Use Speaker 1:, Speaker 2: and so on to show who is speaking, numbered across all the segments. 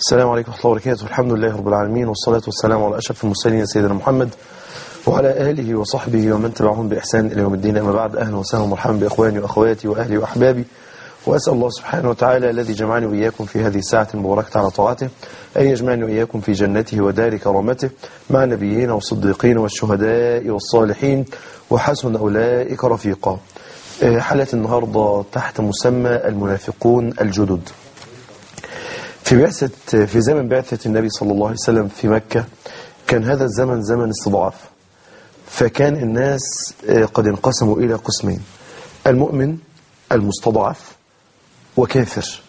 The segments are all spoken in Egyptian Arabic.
Speaker 1: السلام عليكم ورحمة الله وبركاته الحمد لله رب العالمين والصلاة والسلام على أشرف المرسلين سيدنا محمد وعلى آله وصحبه ومن تبعهم بإحسان إلى يوم الدين أما بعد أهلا وسهلا ومرحبا بإخواني وأخواتي وأهلي وأحبابي وأسأل الله سبحانه وتعالى الذي جمعني وإياكم في هذه الساعة المباركة على طاعته أن يجمعني وإياكم في جنته ودار كرامته مع النبيين والصديقين والشهداء والصالحين وحسن أولئك رفيقا حلقة النهاردة تحت مسمى المنافقون الجدد في بعثة في زمن بعثة النبي صلى الله عليه وسلم في مكة كان هذا الزمن زمن استضعاف فكان الناس قد انقسموا إلى قسمين المؤمن المستضعف وكافر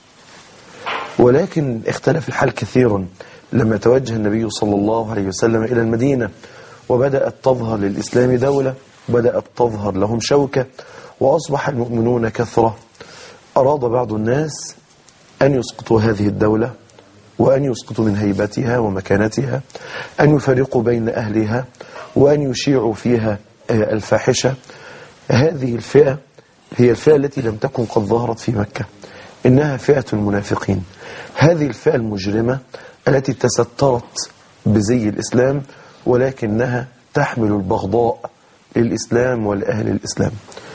Speaker 1: ولكن اختلف الحال كثيرا لما توجه النبي صلى الله عليه وسلم إلى المدينة وبدأت تظهر للإسلام دولة بدأت تظهر لهم شوكة وأصبح المؤمنون كثرة أراد بعض الناس أن يسقطوا هذه الدولة وأن يسقطوا من هيبتها ومكانتها أن يفرقوا بين أهلها وأن يشيعوا فيها الفاحشة هذه الفئة هي الفئة التي لم تكن قد ظهرت في مكة إنها فئة المنافقين هذه الفئة المجرمة التي تسترت بزي الإسلام ولكنها تحمل البغضاء للإسلام ولأهل الإسلام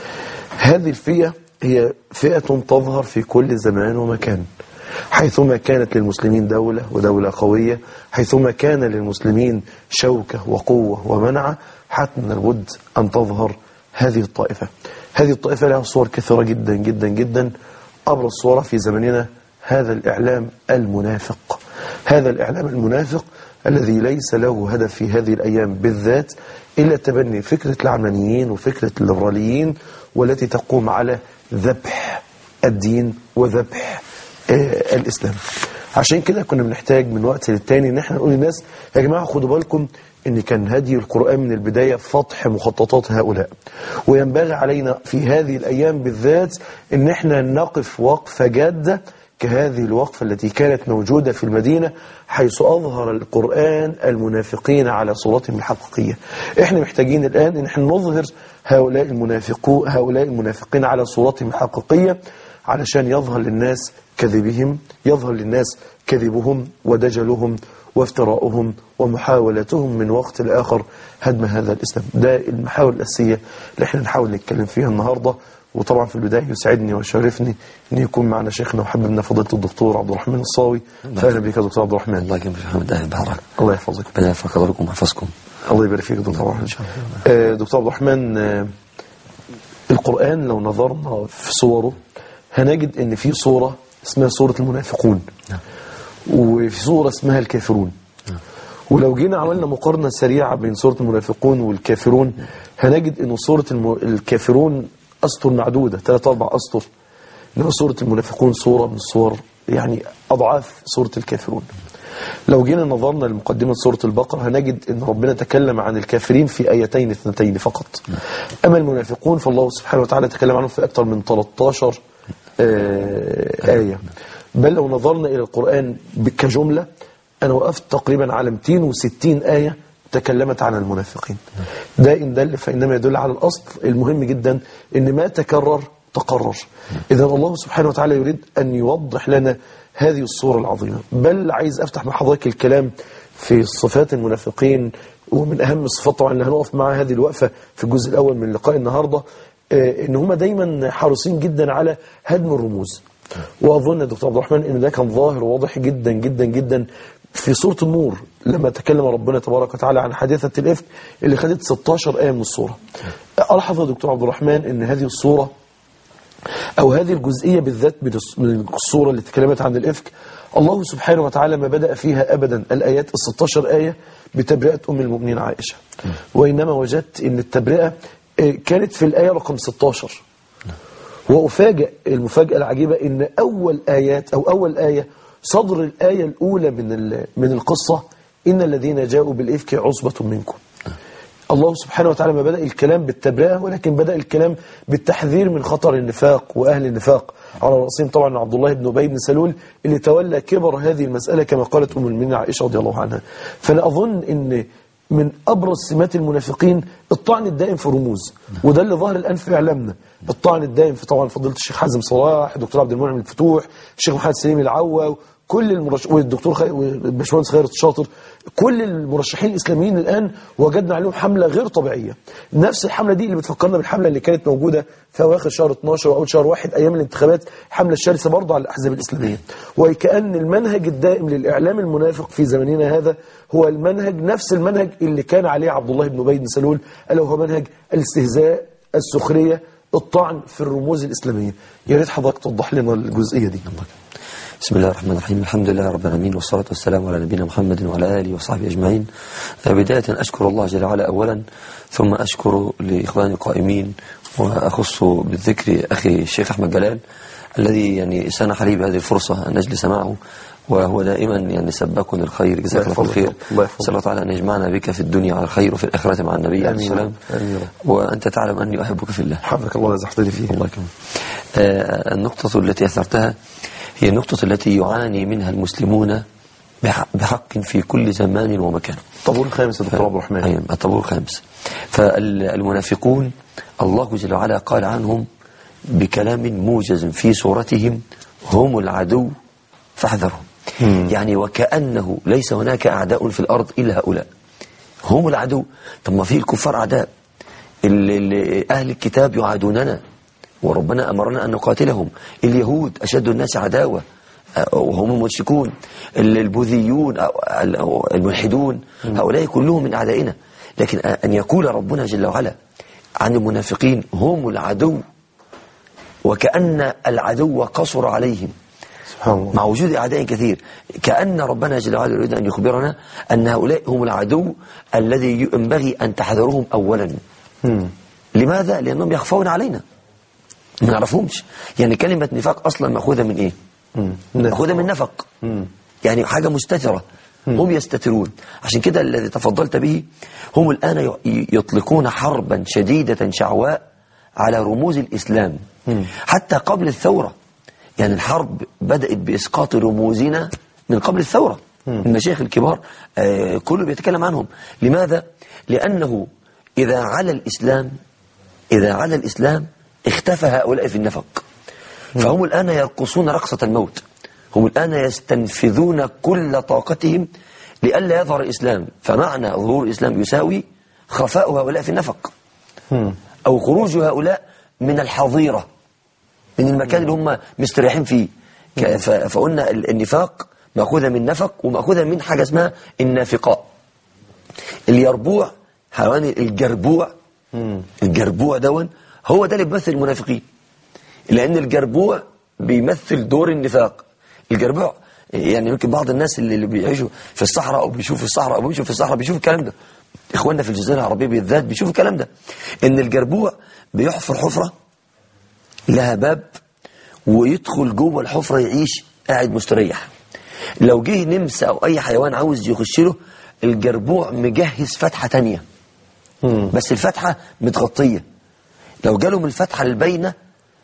Speaker 1: هذه الفئة هي فئة تظهر في كل زمان ومكان حيثما كانت للمسلمين دولة ودولة قوية حيثما كان للمسلمين شوكة وقوة ومنعة حتما لابد أن تظهر هذه الطائفة هذه الطائفة لها صور كثيرة جدا جدا جدا أبرز صورة في زمننا هذا الإعلام المنافق هذا الإعلام المنافق الذي ليس له هدف في هذه الأيام بالذات إلا تبني فكرة العلمانيين وفكرة الليبراليين والتي تقوم على ذبح الدين وذبح آه الإسلام عشان كده كنا بنحتاج من وقت للتاني ان احنا نقول للناس يا جماعة خدوا بالكم ان كان هدي القرآن من البداية فتح مخططات هؤلاء وينبغي علينا في هذه الأيام بالذات ان احنا نقف وقفة جادة كهذه الوقفة التي كانت موجودة في المدينة حيث أظهر القرآن المنافقين على صورتهم الحقيقية احنا محتاجين الآن ان احنا نظهر هؤلاء المنافقون هؤلاء المنافقين على صورتهم الحقيقية علشان يظهر للناس كذبهم يظهر للناس كذبهم ودجلهم وافتراؤهم ومحاولتهم من وقت لآخر هدم هذا الإسلام ده المحاور الأساسية اللي احنا نحاول نتكلم فيها النهاردة وطبعا في البداية يسعدني ويشرفني أن يكون معنا شيخنا وحبيبنا فضيلة الدكتور عبد الرحمن الصاوي فأهلا بك يا دكتور عبد الرحمن
Speaker 2: الله يكرمك محمد أهل بحرك
Speaker 1: الله يحفظك
Speaker 2: ربنا يرفع قدركم ويحفظكم
Speaker 1: الله يبارك فيك دكتور عبد الرحمن آه دكتور عبد الرحمن آه القرآن لو نظرنا في صوره هنجد ان في صورة اسمها صورة المنافقون وفي صورة اسمها الكافرون ولو جينا عملنا مقارنة سريعة بين صورة المنافقون والكافرون هنجد ان صورة الم... الكافرون أسطر معدودة ثلاث أربع أسطر إنما صورة المنافقون صورة من الصور يعني أضعاف صورة الكافرون لو جينا نظرنا لمقدمة سورة البقرة هنجد أن ربنا تكلم عن الكافرين في آيتين اثنتين فقط أما المنافقون فالله سبحانه وتعالى تكلم عنهم في أكثر من 13 آية بل لو نظرنا إلى القرآن كجملة أنا وقفت تقريبا على 260 آية تكلمت عن المنافقين ده إن دل فإنما يدل على الأصل المهم جدا إن ما تكرر تقرر إذا الله سبحانه وتعالى يريد أن يوضح لنا هذه الصورة العظيمة بل عايز أفتح مع حضرتك الكلام في صفات المنافقين ومن أهم الصفات طبعا اللي هنقف مع هذه الوقفة في الجزء الأول من لقاء النهاردة إن هم دايما حريصين جدا على هدم الرموز وأظن دكتور عبد الرحمن إن ده كان ظاهر وواضح جدا جدا جدا في سورة النور لما تكلم ربنا تبارك وتعالى عن حادثة الإفك اللي خدت 16 آية من الصورة ألاحظ يا دكتور عبد الرحمن إن هذه الصورة أو هذه الجزئية بالذات من الصورة اللي تكلمت عن الإفك الله سبحانه وتعالى ما بدأ فيها أبدا الآيات ال 16 آية بتبرئة أم المؤمنين عائشة وإنما وجدت أن التبرئة كانت في الآية رقم 16 وأفاجئ المفاجأة العجيبة أن أول آيات أو أول آية صدر الآية الأولى من من القصة إن الذين جاءوا بالإفك عصبة منكم الله سبحانه وتعالى ما بدأ الكلام بالتبرئة ولكن بدأ الكلام بالتحذير من خطر النفاق وأهل النفاق على رأسهم طبعا عبد الله بن أبي بن سلول اللي تولى كبر هذه المسألة كما قالت أم المؤمنين عائشة رضي الله عنها فأنا أظن أن من أبرز سمات المنافقين الطعن الدائم في رموز وده اللي ظهر الآن في إعلامنا الطعن الدائم في طبعا فضيله الشيخ حازم صلاح الدكتور عبد المنعم الفتوح الشيخ محمد سليم العوا كل المرشح والدكتور خي... والباشمهندس خيرت الشاطر كل المرشحين الاسلاميين الان وجدنا عليهم حمله غير طبيعيه نفس الحمله دي اللي بتفكرنا بالحمله اللي كانت موجوده في اواخر شهر 12 واول شهر واحد ايام الانتخابات حمله الشرسه برضه على الاحزاب الاسلاميه وكان المنهج الدائم للاعلام المنافق في زمننا هذا هو المنهج نفس المنهج اللي كان عليه عبد الله بن ابي بن سلول الا وهو منهج الاستهزاء السخريه الطعن في الرموز الاسلاميه يا ريت حضرتك توضح لنا الجزئيه دي
Speaker 2: بسم الله الرحمن الرحيم الحمد لله رب العالمين والصلاة والسلام على نبينا محمد وعلى آله وصحبه أجمعين بداية أشكر الله جل وعلا أولا ثم أشكر لإخواني القائمين وأخص بالذكر أخي الشيخ أحمد جلال الذي يعني سنح لي بهذه الفرصة أن أجلس معه وهو دائما يعني سباك للخير جزاك الله كل خير
Speaker 1: الله يحفظك.
Speaker 2: نسأل الله تعالى أن يجمعنا بك في الدنيا على الخير وفي الآخرة مع النبي عليه
Speaker 1: آمين.
Speaker 2: السلام
Speaker 1: آمين.
Speaker 2: وأنت تعلم أني أحبك في الله
Speaker 1: حفظك الله زحتني فيه
Speaker 2: الله يكرمك آه، النقطة التي أثرتها هي النقطة التي يعاني منها المسلمون بح- بحق في كل زمان ومكان
Speaker 1: الطابور الخامس يا دكتور عبد الرحمن
Speaker 2: أيوة الطابور الخامس فالمنافقون الله جل وعلا قال عنهم بكلام موجز في صورتهم هم العدو فاحذرهم يعني وكأنه ليس هناك أعداء في الأرض إلا هؤلاء هم العدو طب ما في الكفار أعداء ال- ال- أهل الكتاب يعادوننا وربنا أمرنا أن نقاتلهم اليهود أشد الناس عداوة أه، وهم المشركون ال- البوذيون أو ال- أو الملحدون هؤلاء كلهم من أعدائنا لكن أ- أن يقول ربنا جل وعلا عن المنافقين هم العدو وكأن العدو قصر عليهم
Speaker 1: سبحان الله
Speaker 2: مع وجود أعداء كثير كأن ربنا جل وعلا يريد أن يخبرنا أن هؤلاء هم العدو الذي ينبغي أن تحذرهم أولا
Speaker 1: مم.
Speaker 2: لماذا؟ لأنهم يخفون علينا ما نعرفهمش يعني كلمة نفاق أصلا مأخوذة من إيه؟
Speaker 1: مم.
Speaker 2: مأخوذة من نفق
Speaker 1: مم.
Speaker 2: يعني حاجة مستترة هم يستترون عشان كده الذي تفضلت به هم الآن ي- يطلقون حربا شديدة شعواء على رموز الإسلام حتى قبل الثورة يعني الحرب بدأت بإسقاط رموزنا من قبل الثورة المشايخ الكبار آه كله بيتكلم عنهم لماذا؟ لأنه إذا على الإسلام إذا على الإسلام اختفى هؤلاء في النفق فهم الآن يرقصون رقصة الموت هم الآن يستنفذون كل طاقتهم لئلا يظهر الإسلام فمعنى ظهور الإسلام يساوي خفاء هؤلاء في النفق
Speaker 1: مم.
Speaker 2: أو خروج هؤلاء من الحظيرة من المكان اللي هم مستريحين فيه ك- ف- فقلنا ال- النفاق مأخوذة من نفق ومأخوذة من حاجة اسمها النافقاء اليربوع حيوان الجربوع الجربوع دون هو ده اللي بيمثل المنافقين لأن الجربوع بيمثل دور النفاق الجربوع يعني يمكن بعض الناس اللي اللي بيعيشوا في الصحراء أو بيشوفوا في الصحراء أو بيمشوا في الصحراء بيشوفوا الكلام ده إخواننا في الجزيرة العربية بالذات بيشوفوا الكلام ده إن الجربوع بيحفر حفرة لها باب ويدخل جوه الحفرة يعيش قاعد مستريح لو جه نمس أو أي حيوان عاوز يخش له الجربوع مجهز فتحة تانية
Speaker 1: مم.
Speaker 2: بس الفتحة متغطية لو جاله من الفتحة الباينة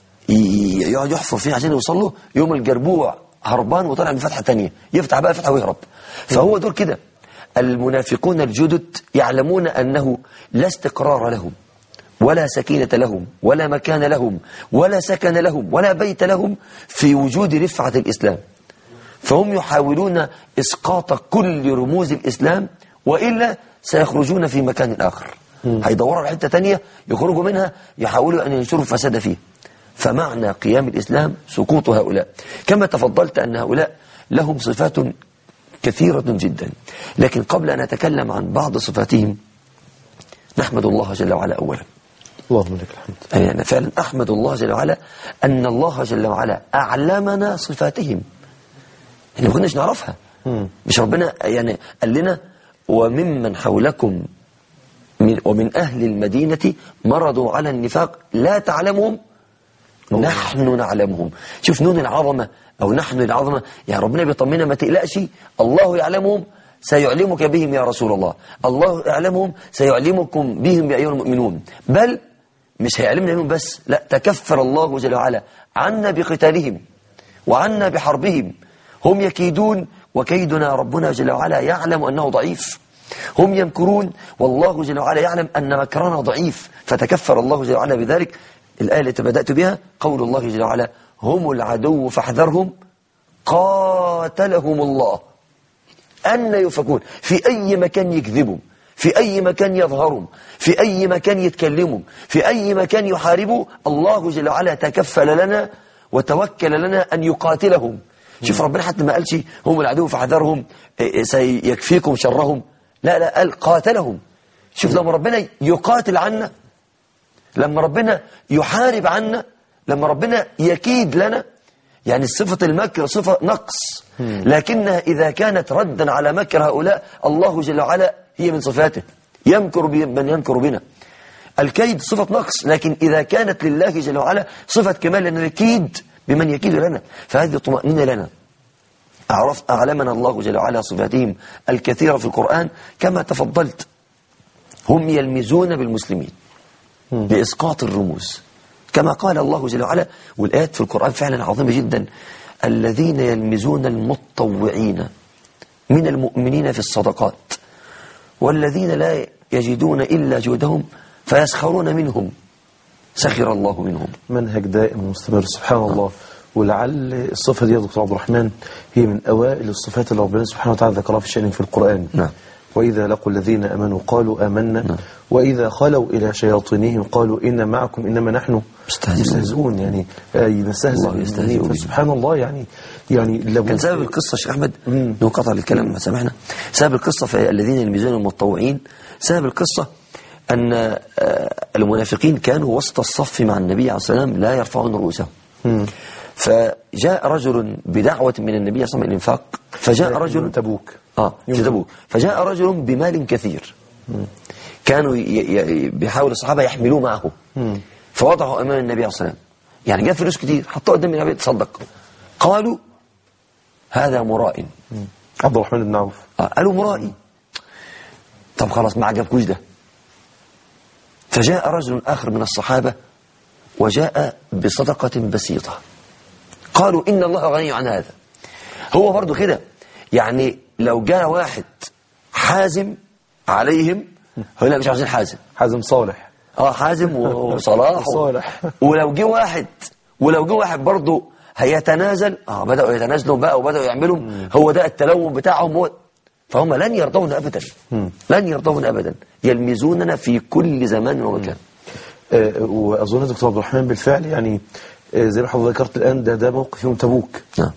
Speaker 2: ي- يقعد يحفر فيها عشان يوصل له يوم الجربوع هربان وطلع من فتحة تانية يفتح بقى فتحة ويهرب فهو دول كده المنافقون الجدد يعلمون أنه لا استقرار لهم ولا سكينة لهم ولا مكان لهم ولا سكن لهم ولا بيت لهم في وجود رفعة الإسلام فهم يحاولون إسقاط كل رموز الإسلام وإلا سيخرجون في مكان آخر هيدوروا على حتة تانية يخرجوا منها يحاولوا أن ينشروا الفساد فيه فمعنى قيام الإسلام سقوط هؤلاء كما تفضلت أن هؤلاء لهم صفات كثيرة جدا لكن قبل أن أتكلم عن بعض صفاتهم نحمد الله جل وعلا أولا
Speaker 1: اللهم لك الحمد
Speaker 2: يعني أنا فعلا أحمد الله جل وعلا أن الله جل وعلا أعلمنا صفاتهم احنا ما كناش نعرفها
Speaker 1: مم.
Speaker 2: مش ربنا يعني قال لنا وممن حولكم من ومن أهل المدينة مرضوا على النفاق لا تعلمهم نحن نعلمهم شوف نون العظمة أو نحن العظمة يا ربنا بيطمنا ما تقلقش الله يعلمهم سيعلمك بهم يا رسول الله الله يعلمهم سيعلمكم بهم يا أيها المؤمنون بل مش هيعلمنا بهم بس لا تكفر الله جل وعلا عنا بقتالهم وعنا بحربهم هم يكيدون وكيدنا ربنا جل وعلا يعلم أنه ضعيف هم يمكرون والله جل وعلا يعلم أن مكرنا ضعيف فتكفر الله جل وعلا بذلك الآية التي بدأت بها قول الله جل وعلا هم العدو فاحذرهم قاتلهم الله أن يفكون في أي مكان يكذبوا في أي مكان يظهروا في أي مكان يتكلموا في أي مكان يحاربوا الله جل وعلا تكفل لنا وتوكل لنا أن يقاتلهم شوف ربنا حتى ما قالش هم العدو فحذرهم إيه، سيكفيكم شرهم لا لا قال قاتلهم شوف لما ربنا يقاتل عنا لما ربنا يحارب عنا لما ربنا يكيد لنا يعني صفة المكر صفة نقص لكنها إذا كانت ردا على مكر هؤلاء الله جل وعلا هي من صفاته يمكر بمن يمكر بنا الكيد صفة نقص لكن إذا كانت لله جل وعلا صفة كمال لأن نكيد بمن يكيد لنا فهذه طمأنينة لنا أعرف أعلمنا الله جل وعلا صفاتهم الكثيرة في القرآن كما تفضلت هم يلمزون بالمسلمين لإسقاط الرموز كما قال الله جل وعلا والآيات في القرآن فعلا عظيمة جدا الذين يلمزون المتطوعين من المؤمنين في الصدقات والذين لا يجدون إلا جودهم فيسخرون منهم سخر الله منهم
Speaker 1: منهج دائم مستمر سبحان الله ولعل الصفة دي يا دكتور عبد الرحمن هي من أوائل الصفات اللي ربنا سبحانه وتعالى ذكرها في شأن في القرآن
Speaker 2: نعم.
Speaker 1: وإذا لقوا الذين أمنوا قالوا آمنا
Speaker 2: نعم.
Speaker 1: وإذا خلوا إلى شياطينهم قالوا إن معكم إنما نحن
Speaker 2: مستهزئون.
Speaker 1: مستهزئون يعني آه، يستهزئ
Speaker 2: الله يستهزئ
Speaker 1: بالمؤمنين.
Speaker 2: بهم.
Speaker 1: فسبحان الله يعني يعني لو
Speaker 2: كان سبب القصة شيخ أحمد
Speaker 1: مم.
Speaker 2: نقطع الكلام ما سامحنا سبب القصة في الذين يلمزون المتطوعين سبب القصة أن آه، المنافقين كانوا وسط الصف مع النبي عليه الصلاة والسلام لا يرفعون رؤوسهم
Speaker 1: مم.
Speaker 2: فجاء رجل بدعوة من النبي صلى الله عليه وسلم الإنفاق فجاء رجل
Speaker 1: تبوك
Speaker 2: اه في تبوك فجاء رجل بمال كثير كانوا ي- ي- بيحاول الصحابة يحملوه معه
Speaker 1: مم.
Speaker 2: فوضعوا أمام النبي عليه الصلاة والسلام يعني جاب فلوس كتير حطوه قدام النبي تصدق قالوا هذا مرائن
Speaker 1: عبد الرحمن بن عوف
Speaker 2: آه قالوا مرائي طب خلاص ما عجبكوش ده فجاء رجل آخر من الصحابة وجاء بصدقة بسيطة قالوا إن الله غني عن هذا هو برضو كده يعني لو جاء واحد حازم عليهم هو لا مش عاوزين حازم
Speaker 1: حازم صالح
Speaker 2: اه حازم وصلاح
Speaker 1: صالح.
Speaker 2: ولو جه واحد ولو جه واحد برضه هيتنازل اه بدأوا يتنازلوا بقى وبدأوا يعملوا هو ده التلون بتاعهم هو فهم لن يرضون ابدا لن يرضون ابدا يلمزوننا في كل زمان ومكان
Speaker 1: آه، واظن دكتور عبد الرحمن بالفعل يعني آه، زي ما حضرتك ذكرت الان ده ده موقف يوم تبوك
Speaker 2: نعم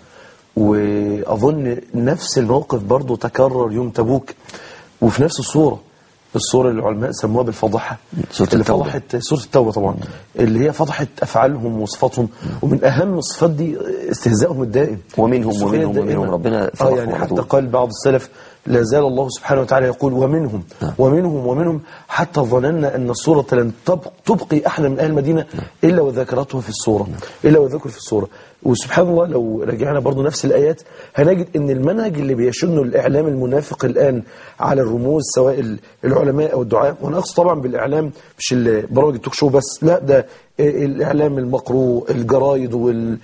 Speaker 1: واظن نفس الموقف برضه تكرر يوم تبوك وفي نفس الصوره الصوره اللي العلماء سموها بالفضحه
Speaker 2: سورة
Speaker 1: اللي
Speaker 2: التوبة.
Speaker 1: فضحت سوره التوبه طبعا اللي هي فضحت افعالهم وصفاتهم ومن اهم الصفات دي استهزائهم الدائم
Speaker 2: ومنهم
Speaker 1: السخرية
Speaker 2: ومنهم
Speaker 1: الدائمة.
Speaker 2: ومنهم ربنا
Speaker 1: اه
Speaker 2: فضحهم
Speaker 1: يعني
Speaker 2: على
Speaker 1: حتى
Speaker 2: طول.
Speaker 1: قال بعض السلف لا زال الله سبحانه وتعالى يقول ومنهم ومنهم ومنهم حتى ظننا أن الصورة لن تبق- تبقي أحد من أهل المدينة إلا وذكرته في الصورة إلا وذكر في الصورة وسبحان الله لو رجعنا برضو نفس الآيات هنجد أن المنهج اللي بيشنه الإعلام المنافق الآن على الرموز سواء ال- العلماء أو الدعاء وأنا أقصد طبعا بالإعلام مش ال- برامج التوك شو بس لا ده الإعلام المقروء الجرايد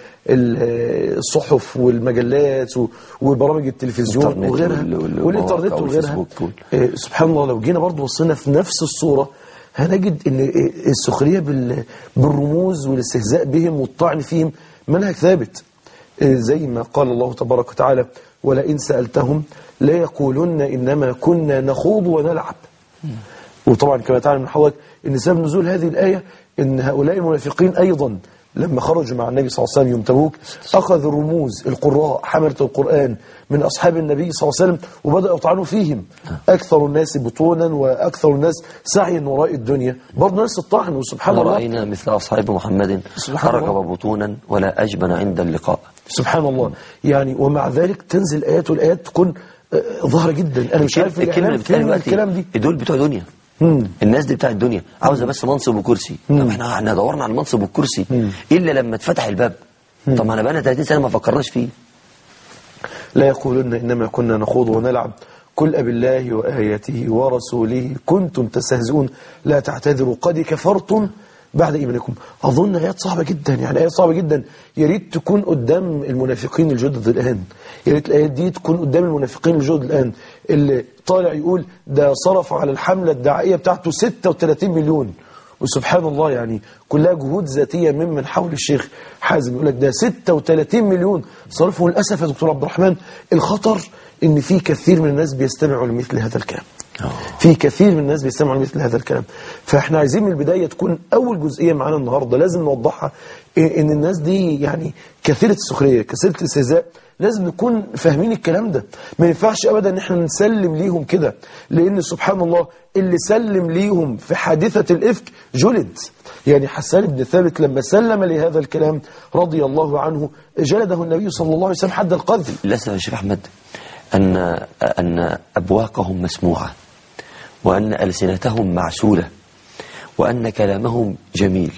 Speaker 1: والصحف والمجلات و- وبرامج التلفزيون
Speaker 2: الإنترنت
Speaker 1: وغيرها
Speaker 2: وال- وال-
Speaker 1: والإنترنت
Speaker 2: والمواقع
Speaker 1: وغيرها
Speaker 2: والفيسبوك وال-
Speaker 1: آه، سبحان الله لو جينا برضو وصلنا في نفس الصورة هنجد ان آه، السخرية بال- بالرموز والاستهزاء بهم والطعن فيهم منهج ثابت آه، زي ما قال الله تبارك وتعالى ولئن سألتهم لا يقولن إنما كنا نخوض ونلعب وطبعا كما تعلم من حضرتك ان سبب نزول هذه الآية ان هؤلاء المنافقين أيضا لما خرجوا مع النبي صلى الله عليه وسلم يوم تبوك أخذوا الرموز القراء حملة القرآن من أصحاب النبي صلى الله عليه وسلم وبدأوا يطعنوا فيهم أكثر الناس بطونا وأكثر الناس سعيا وراء الدنيا برضه نفس الطعن وسبحان
Speaker 2: احنا
Speaker 1: الله
Speaker 2: رأينا مثل أصحاب محمد
Speaker 1: سبحان الله.
Speaker 2: أرغب بطونا ولا أجبن عند اللقاء
Speaker 1: سبحان الله يعني ومع ذلك تنزل آيات والآيات تكون آه، ظاهرة جدا أنا مش عارف
Speaker 2: الكلمة اللي
Speaker 1: الإعلام
Speaker 2: بتتقال
Speaker 1: فين من
Speaker 2: دلوقتي
Speaker 1: الكلام دي
Speaker 2: دول بتوع دنيا
Speaker 1: مم.
Speaker 2: الناس دي بتاع الدنيا عاوزه بس منصب وكرسي طب احنا احنا دورنا على المنصب والكرسي الا لما اتفتح الباب طب ما انا بقالنا 30 سنه ما فكرناش فيه
Speaker 1: لا يقولن إنما كنا نخوض ونلعب قل أب الله وآياته ورسوله كنتم تستهزئون لا تعتذروا قد كفرتم بعد إيمانكم أظن آيات صعبة جدا يعني آيات صعبة جدا يا ريت تكون قدام المنافقين الجدد الآن يا ريت الآيات دي تكون قدام المنافقين الجدد الآن اللي طالع يقول ده صرف على الحملة الدعائية بتاعته 36 مليون وسبحان الله يعني كلها جهود ذاتية ممن حول الشيخ حازم يقول لك ده 36 مليون صرفوا للأسف يا دكتور عبد الرحمن الخطر ان في كثير من الناس بيستمعوا لمثل هذا الكلام في كثير من الناس بيستمعوا لمثل هذا الكلام فاحنا عايزين من البداية تكون أول جزئية معانا النهاردة لازم نوضحها إيه ان الناس دي يعني كثيرة السخرية كثيرة الاستهزاء لازم نكون فاهمين الكلام ده ما ينفعش ابدا ان احنا نسلم ليهم كده لان سبحان الله اللي سلم ليهم في حادثة الافك جلد يعني حسان بن ثابت لما سلم لهذا الكلام رضي الله عنه جلده النبي صلى الله عليه وسلم حد القذف
Speaker 2: للأسف يا شيخ أحمد أن أن أبواقهم مسموعة وأن ألسنتهم معسولة وأن كلامهم جميل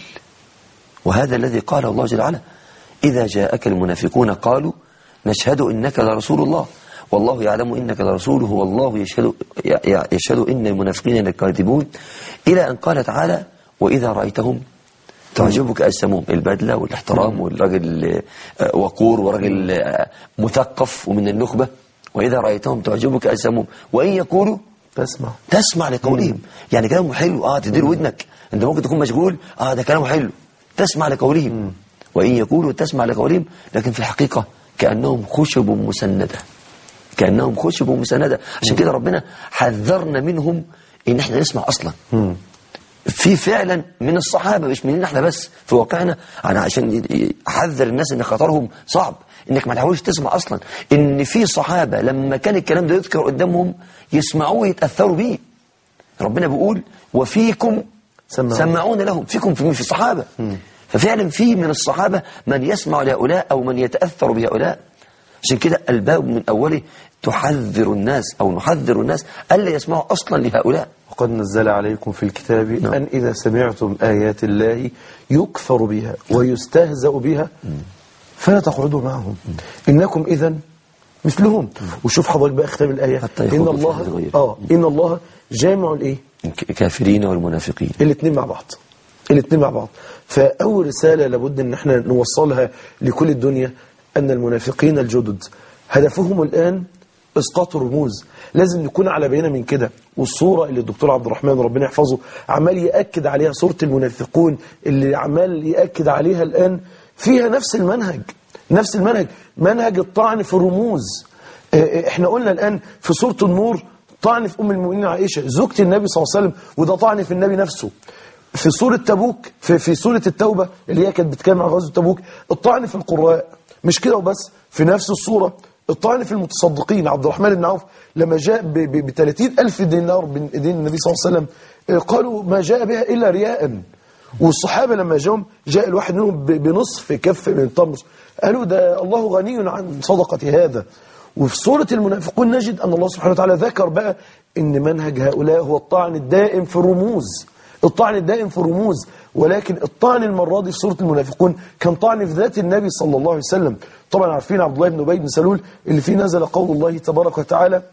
Speaker 2: وهذا الذي قال الله جل وعلا إذا جاءك المنافقون قالوا نشهد إنك لرسول الله والله يعلم إنك لرسوله والله يشهد, يشهد إن المنافقين لكاذبون إلى أن قال تعالى وإذا رأيتهم تعجبك أجسامهم البدلة والاحترام والراجل آه، وقور وراجل آه، مثقف ومن النخبة وإذا رأيتهم تعجبك أجسامهم وإن يقولوا
Speaker 1: تسمع
Speaker 2: تسمع لقولهم يعني كلامه حلو اه تدير ودنك انت ممكن تكون مشغول اه ده كلامه حلو تسمع لقولهم وإن يقولوا تسمع لقولهم لكن في الحقيقة كأنهم خشب مسندة كأنهم خشب مسندة عشان كده ربنا حذرنا منهم ان احنا نسمع اصلا في فعلا من الصحابة مش مننا احنا بس في واقعنا انا عشان ي- ي- احذر الناس ان خطرهم صعب انك ما تحاولش تسمع اصلا ان في صحابة لما كان الكلام ده يذكر قدامهم يسمعوه ويتأثروا بيه ربنا بيقول وفيكم
Speaker 1: سمعون.
Speaker 2: سمعون لهم فيكم في في الصحابة ففعلا في من الصحابة من يسمع لهؤلاء أو من يتأثر بهؤلاء عشان كده الباب من أوله تحذر الناس أو نحذر الناس ألا يسمعوا أصلا لهؤلاء
Speaker 1: وقد نزل عليكم في الكتاب
Speaker 2: نعم.
Speaker 1: أن إذا سمعتم آيات الله يكفر بها ويستهزأ بها فلا تقعدوا معهم إنكم إذا مثلهم وشوف حضرتك بقى ختام الآية
Speaker 2: حتى
Speaker 1: إن
Speaker 2: يخوضوا في
Speaker 1: الله
Speaker 2: حديث غيره.
Speaker 1: آه إن الله جامع الإيه
Speaker 2: الكافرين والمنافقين
Speaker 1: الاثنين مع بعض الاثنين مع بعض فأول رسالة لابد ان احنا نوصلها لكل الدنيا أن المنافقين الجدد هدفهم الآن إسقاط الرموز لازم نكون على بينة من كده والصورة اللي الدكتور عبد الرحمن ربنا يحفظه عمال يأكد عليها صورة المنافقون اللي عمال يأكد عليها الآن فيها نفس المنهج نفس المنهج منهج الطعن في الرموز اه، اه، احنا قلنا الآن في سورة النور طعن في أم المؤمنين عائشة زوجة النبي صلى الله عليه وسلم وده طعن في النبي نفسه في سورة تبوك في, في سورة التوبة اللي هي كانت بتتكلم عن غزوة تبوك الطعن في القراء مش كده وبس في نفس الصورة الطعن في المتصدقين عبد الرحمن بن عوف لما جاء ب 30 ألف دينار من دين النبي صلى الله عليه وسلم اه، قالوا ما جاء بها إلا رياء والصحابة لما جاءهم جاء الواحد منهم ب- بنصف كف من التمر قالوا ده الله غني عن صدقة هذا وفي سورة المنافقون نجد أن الله سبحانه وتعالى ذكر بقى أن منهج هؤلاء هو الطعن الدائم في الرموز الطعن الدائم في الرموز ولكن الطعن المرة دي في سورة المنافقون كان طعن في ذات النبي صلى الله عليه وسلم طبعا عارفين عبد الله بن أبي بن سلول اللي فيه نزل قول الله تبارك وتعالى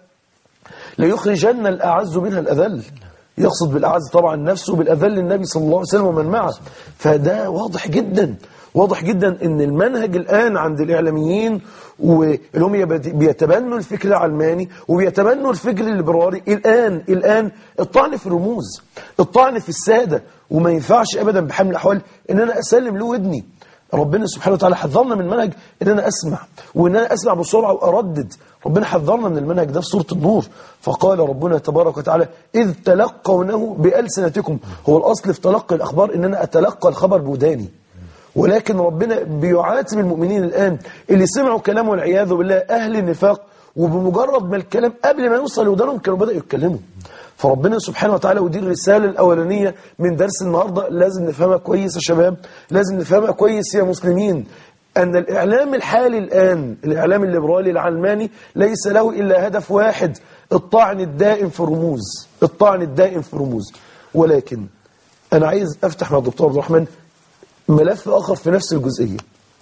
Speaker 1: ليخرجن الأعز منها الأذل يقصد بالأعز طبعا نفسه بالأذل النبي صلى الله عليه وسلم ومن معه فده واضح جدا واضح جدا ان المنهج الآن عند الإعلاميين واللي هم يبت- بيتبنوا الفكر العلماني وبيتبنوا الفكر الليبرالي الآن الآن الطعن في الرموز الطعن في السادة وما ينفعش أبدا بحمل الأحوال ان أنا أسلم له ودني ربنا سبحانه وتعالى حذرنا من المنهج ان انا اسمع وان انا اسمع بسرعه واردد ربنا حذرنا من المنهج ده في سوره النور فقال ربنا تبارك وتعالى اذ تلقونه بالسنتكم هو الاصل في تلقي الاخبار ان انا اتلقى الخبر بوداني ولكن ربنا بيعاتب المؤمنين الان اللي سمعوا كلامه والعياذ بالله اهل النفاق وبمجرد ما الكلام قبل ما يوصل لودانهم كانوا بداوا يتكلموا فربنا سبحانه وتعالى ودي الرسالة الأولانية من درس النهاردة لازم نفهمها كويس يا شباب لازم نفهمها كويس يا مسلمين أن الإعلام الحالي الآن الإعلام الليبرالي العلماني ليس له إلا هدف واحد الطعن الدائم في الرموز الطعن الدائم في الرموز ولكن أنا عايز أفتح مع الدكتور عبد الرحمن ملف آخر في نفس الجزئية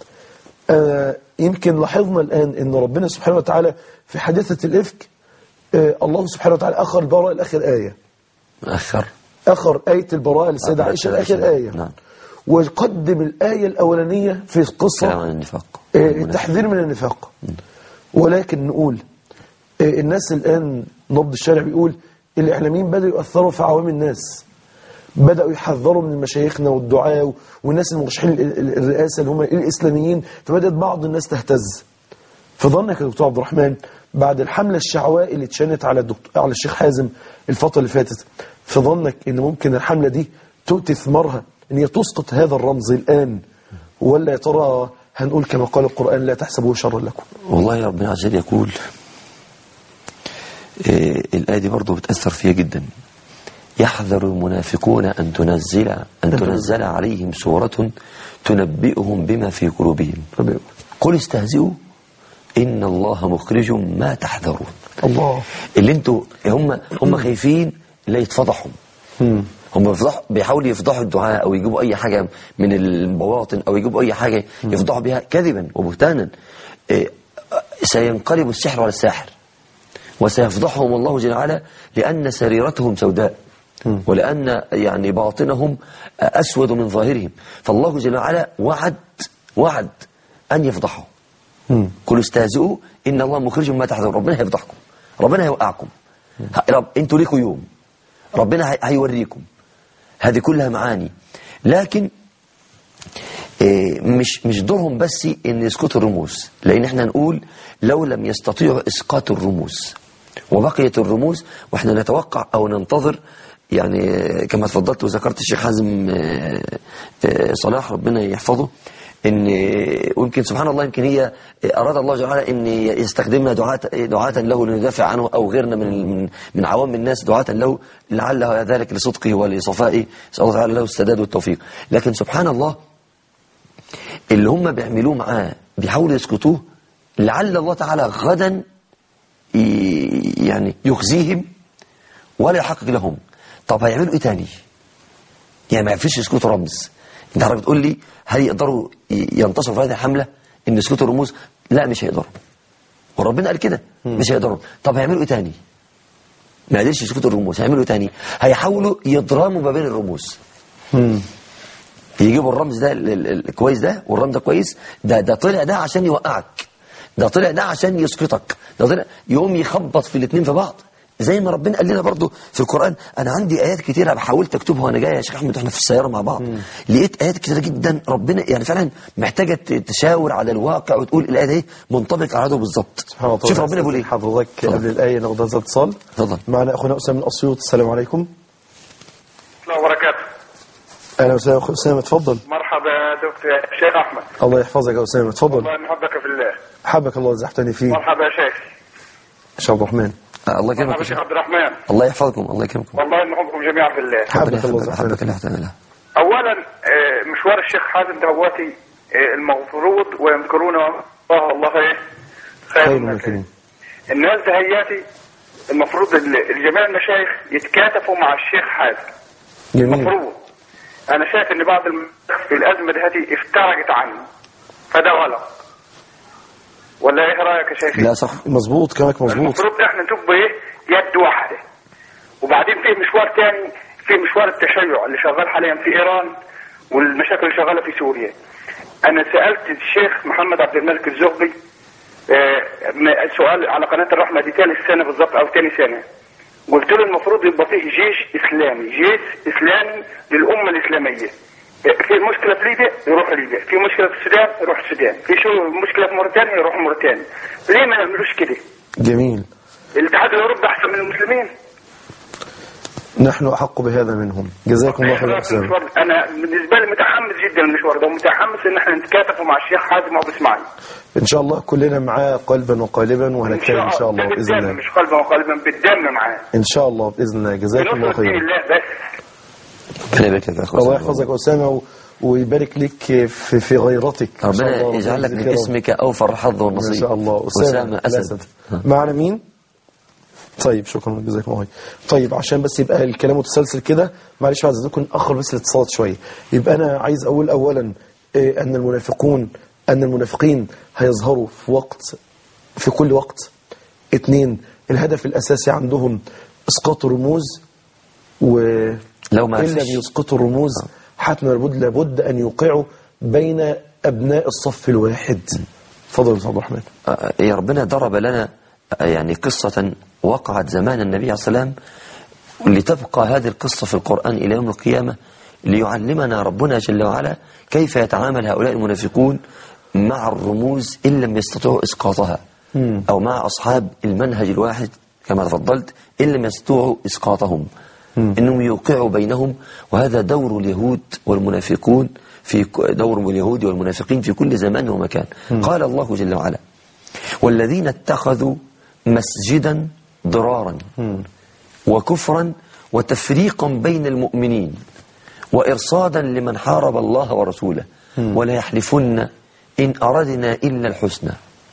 Speaker 1: آه يمكن لاحظنا الآن أن ربنا سبحانه وتعالى في حادثة الإفك آه الله سبحانه وتعالى أخر البراءة لآخر آية
Speaker 2: أخر
Speaker 1: أخر آية البراءة للسيدة
Speaker 2: آه،
Speaker 1: عائشة
Speaker 2: عائشة،
Speaker 1: لآخر آية
Speaker 2: نعم.
Speaker 1: وقدم الآية الأولانية في
Speaker 2: كلام
Speaker 1: القصة
Speaker 2: عن النفاق
Speaker 1: آه، التحذير من النفاق ولكن نقول آه، الناس الآن نبض الشارع بيقول الإعلاميين بدأوا يؤثروا في عوام الناس بدأوا يحذروا من مشايخنا والدعاة والناس المرشحين ال- ال- الرئاسة اللي هم الإسلاميين فبدأت بعض الناس تهتز فظنك يا دكتور عبد الرحمن بعد الحملة الشعواء اللي اتشنت على الدكتور على الشيخ حازم الفترة اللي فاتت في ظنك ان ممكن الحملة دي تؤتي ثمارها ان هي تسقط هذا الرمز الآن ولا يا ترى هنقول كما قال القرآن لا تحسبوه شرا لكم
Speaker 2: والله ربنا عز وجل يقول إيه الآية دي برضه بتأثر فيها جدا يحذر المنافقون أن تنزل أن تنزل عليهم سورة تنبئهم بما في قلوبهم قل استهزئوا إن الله مخرج ما تحذرون
Speaker 1: الله
Speaker 2: اللي انتوا هم هم خايفين لا يتفضحوا
Speaker 1: مم.
Speaker 2: هم بيفضحوا بيحاولوا يفضحوا الدعاء او يجيبوا اي حاجه من البواطن او يجيبوا اي حاجه يفضحوا بها كذبا وبهتانا إيه، سينقلب السحر على الساحر وسيفضحهم الله جل وعلا لان سريرتهم سوداء ولان يعني باطنهم اسود من ظاهرهم فالله جل وعلا وعد وعد ان يفضحهم
Speaker 1: مم.
Speaker 2: قل استهزئوا ان الله مخرج ما تحذرون ربنا هيفضحكم ربنا هيوقعكم ه- رب انتوا ليكوا يوم ربنا هي- هيوريكم هذه كلها معاني لكن إيه، مش مش دورهم بس ان يسقطوا الرموز لان احنا نقول لو لم يستطيعوا اسقاط الرموز وبقيت الرموز واحنا نتوقع او ننتظر يعني آه، كما تفضلت وذكرت الشيخ حازم آه، آه، صلاح ربنا يحفظه ان ويمكن سبحان الله يمكن هي اراد الله جل وعلا ان يستخدمنا دعاة دعاة له لندافع عنه او غيرنا من من, من عوام الناس دعاة له لعل ذلك لصدقه ولصفائه نسال الله تعالى له السداد والتوفيق لكن سبحان الله اللي هم بيعملوه معاه بيحاولوا يسكتوه لعل الله تعالى غدا ي- يعني يخزيهم ولا يحقق لهم طب هيعملوا ايه تاني يعني ما يعرفش يسكتوا رمز انت حضرتك بتقول لي هل يقدروا ي- ينتصروا في هذه الحمله ان يسكتوا الرموز لا مش هيقدروا وربنا قال كده مش هيقدروا طب هيعملوا ايه تاني ما قدرش يسكتوا الرموز هيعملوا ايه تاني هيحاولوا يضرموا ما بين الرموز
Speaker 1: مم.
Speaker 2: يجيبوا الرمز ده ال- ال- الكويس ده والرمز ده كويس ده ده طلع ده عشان يوقعك ده طلع ده عشان يسقطك ده طلع يقوم يخبط في الاثنين في بعض زي ما ربنا قال لنا برضو في القرآن أنا عندي آيات كتيرة حاولت أكتبها وأنا جاي يا شيخ أحمد وإحنا في السيارة مع بعض لقيت آيات كتيرة جدا ربنا يعني فعلا محتاجة ت- تشاور على الواقع وتقول الآية دي منطبق على ده بالظبط
Speaker 1: سبحان الله
Speaker 2: شوف ربنا بيقول إيه
Speaker 1: حضرتك
Speaker 2: اتفضل.
Speaker 1: قبل الآية ناخد هذا الاتصال
Speaker 2: اتفضل.
Speaker 1: معنا أخونا أسامة من أسيوط السلام عليكم
Speaker 3: الله وبركاته
Speaker 1: أهلا وسهلا أخو أسامة اتفضل
Speaker 3: مرحبا يا دكتور يا شيخ احمد
Speaker 1: الله يحفظك يا أسامة اتفضل
Speaker 3: الله نحبك في الله
Speaker 1: حبك الله زحتني فيه
Speaker 3: مرحبا يا شيخ
Speaker 1: شيخ عبد الرحمن
Speaker 2: آه، الله يكرمك
Speaker 3: مرحبا
Speaker 2: يا
Speaker 3: شيخ
Speaker 2: شيخ.
Speaker 3: عبد الرحمن
Speaker 2: الله يحفظكم الله يكرمكم
Speaker 3: والله نحبكم جميعا في الله
Speaker 1: حبك
Speaker 2: ربنا
Speaker 1: الله
Speaker 2: يحفظك
Speaker 1: زحتني
Speaker 2: حبك
Speaker 1: فيه
Speaker 2: لا يحتمل
Speaker 3: اولا آه، مشوار الشيخ حازم دواتي آه، المفروض ويمكرون الله الله ايه
Speaker 1: خير
Speaker 3: خير
Speaker 1: من
Speaker 3: من
Speaker 1: الكريم
Speaker 3: الناس دهياتي المفروض ال- الجميع المشايخ يتكاتفوا مع الشيخ حازم
Speaker 1: جميل
Speaker 3: المفروض انا شايف ان بعض المشايخ في الازمه دهاتي افترجت عنه فده غلط ولا ايه رايك يا شيخي؟
Speaker 2: لا صح
Speaker 1: مظبوط كلامك مظبوط
Speaker 3: المفروض احنا نبقى ايه يد واحده وبعدين في مشوار تاني في مشوار التشيع اللي شغال حاليا في ايران والمشاكل اللي شغاله في سوريا انا سالت الشيخ محمد عبد الملك الزغبي آه، م- سؤال على قناه الرحمه دي ثالث سنه بالظبط او ثاني سنه قلت له المفروض يبقى فيه جيش اسلامي جيش اسلامي للامه الاسلاميه آه، في مشكله في ليبيا يروح ليبيا في مشكله في السودان يروح السودان في شو مشكله في موريتانيا يروح موريتانيا ليه ما يعملوش كده
Speaker 1: جميل
Speaker 3: الاتحاد الاوروبي احسن من المسلمين
Speaker 1: نحن أحق بهذا منهم جزاكم الله خير يا أسامة
Speaker 3: المشوار ده. انا بالنسبه لي متحمس جدا المشوار ده ومتحمس ان احنا نتكاتف مع الشيخ حازم وابو اسماعيل
Speaker 1: إن شاء الله كلنا معاه قلبا وقالبا وهنجتهد إن شاء الله
Speaker 3: ده
Speaker 1: بإذن
Speaker 3: بالدم
Speaker 1: الله
Speaker 3: مش قلبا وقالبا بالدم معاه
Speaker 1: إن شاء الله بإذن الله جزاكم الله
Speaker 3: بنصرة دين
Speaker 1: خيرا
Speaker 3: الله بس
Speaker 2: ربنا يبارك لك يا اخويا
Speaker 1: الله يحفظك يا أسامة و- ويبارك لك في, في غيرتك إن شاء
Speaker 2: ربنا
Speaker 1: الله.
Speaker 2: يجعل لك من
Speaker 1: ويجزيك يا رب.
Speaker 2: اسمك اوفر الحظ والنصيب
Speaker 1: ما شاء الله
Speaker 2: اسامه اسد
Speaker 1: الأسد. معنا مين طيب شكرا جزاكم الله خير طيب عشان بس يبقى الكلام متسلسل كده معلش عايز اذكر اخر بس الاتصالات شويه يبقى انا عايز اقول اولا إيه، ان المنافقون ان المنافقين هيظهروا في وقت في كل وقت اثنين الهدف الاساسي عندهم اسقاط الرموز و
Speaker 2: لو ما
Speaker 1: ان
Speaker 2: عرفش.
Speaker 1: لم يسقطوا الرموز حتما لابد لابد ان يوقعوا بين ابناء الصف الواحد تفضل يا استاذ عبد الرحمن
Speaker 2: آه، يا ربنا ضرب لنا آه، يعني قصة وقعت زمان النبي عليه السلام لتبقى هذه القصة في القرآن إلى يوم القيامة ليعلمنا ربنا جل وعلا كيف يتعامل هؤلاء المنافقون مع الرموز إن لم يستطيعوا إسقاطها أو مع أصحاب المنهج الواحد كما تفضلت إن لم يستطيعوا إسقاطهم إنهم يوقعوا بينهم وهذا دور اليهود والمنافقون في ك- دور اليهود والمنافقين في كل زمان ومكان قال الله جل وعلا والذين اتخذوا مسجدا ضرارا وكفرا وتفريقا بين المؤمنين وإرصادا لمن حارب الله ورسوله ولا يحلفن إن أردنا إلا الحسنى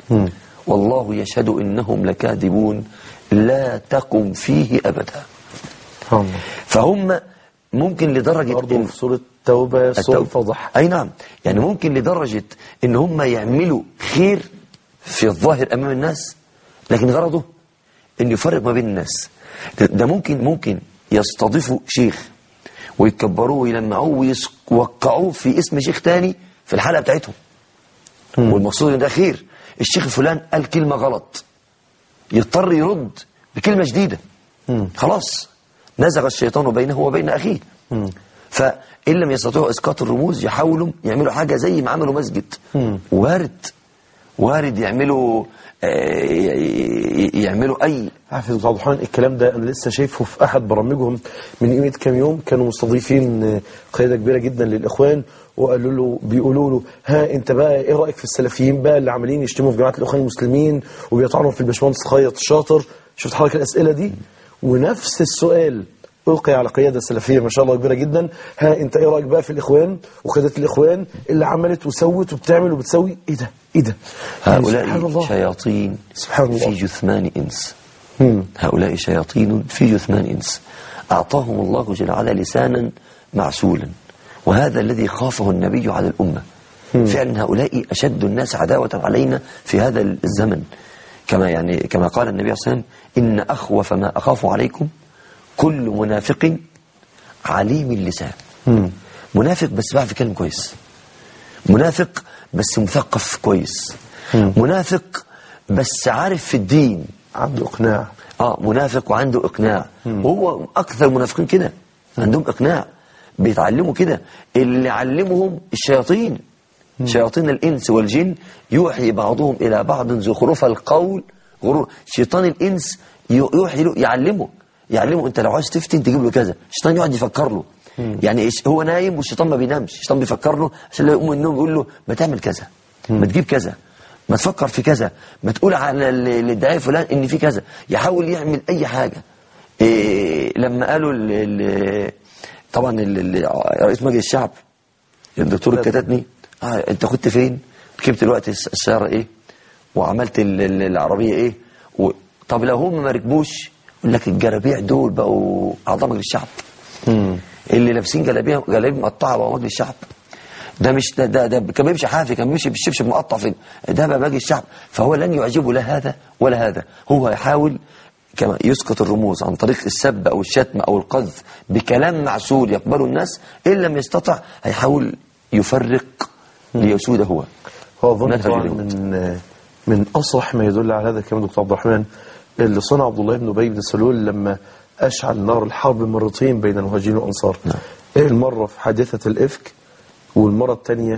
Speaker 2: والله يشهد إنهم لكاذبون لا تقم فيه أبدا
Speaker 1: سبحان الله
Speaker 2: فهم ممكن لدرجة
Speaker 1: برضه
Speaker 2: إن
Speaker 1: في سورة التوبة سورة
Speaker 2: التوبة.
Speaker 1: فضح
Speaker 2: أي نعم يعني ممكن لدرجة إن هم يعملوا خير في الظاهر أمام الناس لكن غرضه إن يفرق ما بين الناس ده- ده ممكن ممكن يستضيفوا شيخ ويكبروه ويلمعوه ويوقعوه في اسم شيخ تاني في الحلقة بتاعتهم والمقصود إن ده خير الشيخ فلان قال كلمة غلط يضطر يرد بكلمة جديدة خلاص نزغ الشيطان بينه وبين أخيه فإن لم يستطيعوا إسقاط الرموز يحاولوا يعملوا حاجة زي ما عملوا مسجد وارد وارد يعملوا آه، ي- ي- يعملوا أي
Speaker 1: عارف يا دكتور عبد الرحمن الكلام ده انا لسه شايفه في احد برامجهم من قيمه كام يوم كانوا مستضيفين آه، قياده كبيره جدا للاخوان وقالوا له بيقولوا له ها انت بقى ايه رايك في السلفيين بقى اللي عمالين يشتموا في جماعه الاخوان المسلمين وبيطعنوا في الباشمهندس خيط الشاطر شفت حضرتك الاسئله دي ونفس السؤال ألقي على قيادة سلفية ما شاء الله كبيرة جدا ها أنت إيه رأيك بقى في الإخوان وقيادة الإخوان اللي عملت وسوت وبتعمل وبتسوي إيه ده إيه ده يعني سبحان
Speaker 2: هؤلاء
Speaker 1: الله
Speaker 2: شياطين
Speaker 1: سبحان الله.
Speaker 2: في جثمان إنس
Speaker 1: مم.
Speaker 2: هؤلاء شياطين في جثمان إنس أعطاهم الله جل وعلا لسانا معسولا وهذا الذي خافه النبي على الأمة فعلا هؤلاء أشد الناس عداوة علينا في هذا الزمن كما يعني كما قال النبي صلى الله عليه وسلم إن أخوف ما أخاف عليكم كل منافق عليم اللسان منافق بس بيعرف يتكلم كويس منافق بس مثقف كويس منافق بس عارف في الدين
Speaker 1: عنده إقناع
Speaker 2: اه منافق وعنده اقناع وهو اكثر المنافقين كده عندهم اقناع بيتعلموا كده اللي علمهم الشياطين شياطين الانس والجن يوحي بعضهم الى بعض زخرف القول غرور شيطان الانس يو- يوحي له يعلمه يعلمه انت لو عايز تفتن تجيب له كذا الشيطان يقعد يفكر له يعني إيش- هو نايم والشيطان ما بينامش الشيطان بيفكر له عشان لا يقوم من النوم يقول له ما تعمل كذا ما تجيب كذا ما تفكر في كذا ما تقول على ال- الادعاء فلان ان في كذا يحاول يعمل اي حاجه إيه لما قالوا ال ال طبعا ال- ال- رئيس مجلس الشعب الدكتور الكتاتني آه انت كنت فين ركبت الوقت الس- السياره ايه وعملت ال- ال- العربيه ايه و... طب لو هم ما ركبوش يقول لك الجرابيع دول بقوا اعضاء مجلس الشعب اللي لابسين جلابيه جلابيه مقطعه بقوا مجلس الشعب ده مش ده ده, ده كان بيمشي حافي كان بيمشي بالشبشب مقطع في ده بقى باقي الشعب فهو لن يعجبه لا هذا ولا هذا هو يحاول كما يسقط الرموز عن طريق السب او الشتم او القذف بكلام معسول يقبله الناس ان لم يستطع هيحاول يفرق ليسود هو
Speaker 1: هو أظن
Speaker 2: منهج
Speaker 1: طبعا
Speaker 2: اليهود.
Speaker 1: من من أصح ما يدل على هذا كمان دكتور عبد الرحمن اللي صنع عبد الله بن أبي بن سلول لما أشعل نار الحرب مرتين بين المهاجرين والأنصار
Speaker 2: نعم.
Speaker 1: المرة في حادثة الإفك والمرة الثانية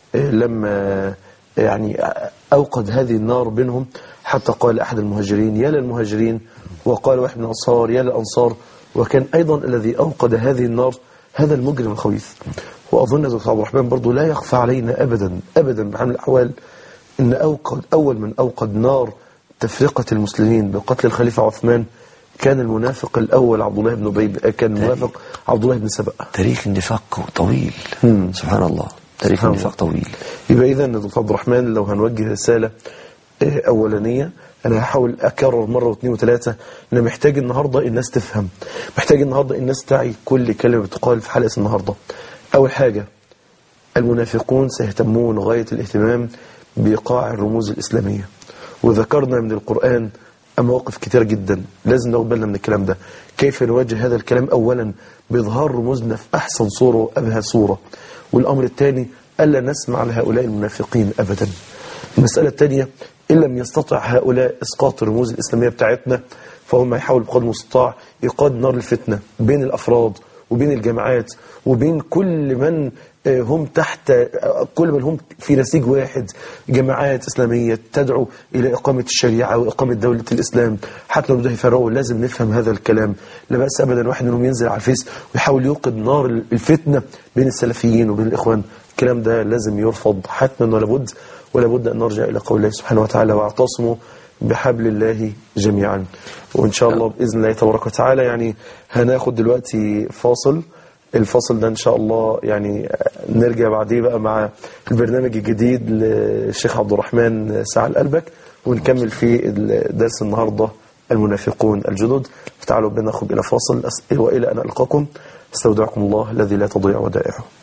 Speaker 1: لما يعني أوقد هذه النار بينهم حتى قال أحد المهاجرين يا للمهاجرين وقال واحد من الأنصار يا للأنصار وكان أيضا الذي أوقد هذه النار هذا المجرم الخبيث وأظن يا دكتور عبد الرحمن برضو لا يخفى علينا أبدا أبدا بحال من الأحوال أن أوقد أول من أوقد نار تفرقة المسلمين بقتل الخليفة عثمان كان المنافق الأول عبد الله بن أبي كان المنافق عبد الله بن سبأ
Speaker 2: تاريخ النفاق طويل
Speaker 1: مم.
Speaker 2: سبحان الله تاريخ
Speaker 1: سبحان
Speaker 2: النفاق طويل
Speaker 1: يبقى إذا يا دكتور عبد الرحمن لو هنوجه رسالة آه، أولانية أنا هحاول أكرر مرة واثنين وثلاثة أنا محتاج النهاردة الناس تفهم محتاج النهاردة الناس تعي كل كلمة بتقال في حلقة النهاردة أول حاجة المنافقون سيهتمون غاية الاهتمام بإيقاع الرموز الإسلامية وذكرنا من القرآن مواقف كتير جدا لازم ناخد بالنا من الكلام ده كيف نواجه هذا الكلام أولا بإظهار رموزنا في أحسن صورة وأبهى صورة والأمر الثاني ألا نسمع لهؤلاء المنافقين أبدا المسألة الثانية إن لم يستطع هؤلاء إسقاط الرموز الإسلامية بتاعتنا فهم يحاولوا بقدر المستطاع إيقاد نار الفتنة بين الأفراد وبين الجماعات وبين كل من آه، هم تحت آه، كل من هم في نسيج واحد جماعات إسلامية تدعو إلى إقامة الشريعة وإقامة دولة الإسلام حتى لو بدهم يفرقوا لازم نفهم هذا الكلام لا بأس أبدا واحد منهم ينزل على الفيس ويحاول يوقد نار الفتنة بين السلفيين وبين الإخوان الكلام ده لازم يرفض حتما ولا بد ولا بد أن نرجع إلى قول الله سبحانه وتعالى واعتصموا بحبل الله جميعا وإن شاء الله بإذن الله تبارك وتعالى يعني هناخد دلوقتي فاصل الفاصل ده إن شاء الله يعني نرجع بعديه بقى مع البرنامج الجديد للشيخ عبد الرحمن سعى قلبك ونكمل في درس النهاردة المنافقون الجدد فتعالوا بنا نخرج إلى فاصل أس- وإلى أن ألقاكم استودعكم الله الذي لا تضيع ودائعه